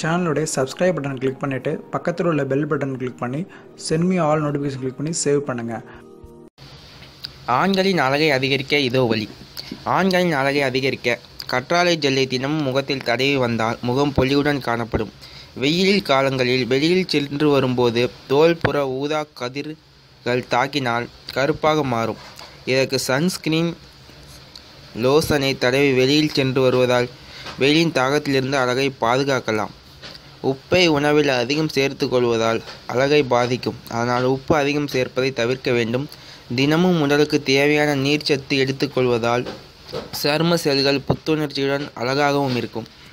சேனலுடைய subscribe button click பண்ணிவிட்டு பக்கத்தில் உள்ள பெல் பட்டன் கிளிக் பண்ணி சென்மி ஆல் நோட்டிஃபிகேஷன் கிளிக் பண்ணி சேவ் பண்ணுங்கள் ஆண்களின் அழகை அதிகரிக்க இதோ வழி ஆண்களின் அழகை அதிகரிக்க கற்றாழை ஜெல்லை தினமும் முகத்தில் தடவி வந்தால் முகம் பொலிவுடன் காணப்படும் வெயில் காலங்களில் வெளியில் சென்று வரும்போது தோல்புற ஊதா கதிர்கள் தாக்கினால் கருப்பாக மாறும் இதற்கு சன்ஸ்கிரீன் லோசனை தடவி வெளியில் சென்று வருவதால் வெயிலின் தாக்கத்திலிருந்து அழகை பாதுகாக்கலாம் உப்பை உணவில் அதிகம் சேர்த்து கொள்வதால் அழகை பாதிக்கும் அதனால் உப்பு அதிகம் சேர்ப்பதை தவிர்க்க வேண்டும் தினமும் உடலுக்கு தேவையான நீர்ச்சத்து எடுத்துக்கொள்வதால் சரும செல்கள் புத்துணர்ச்சியுடன் அழகாகவும் இருக்கும்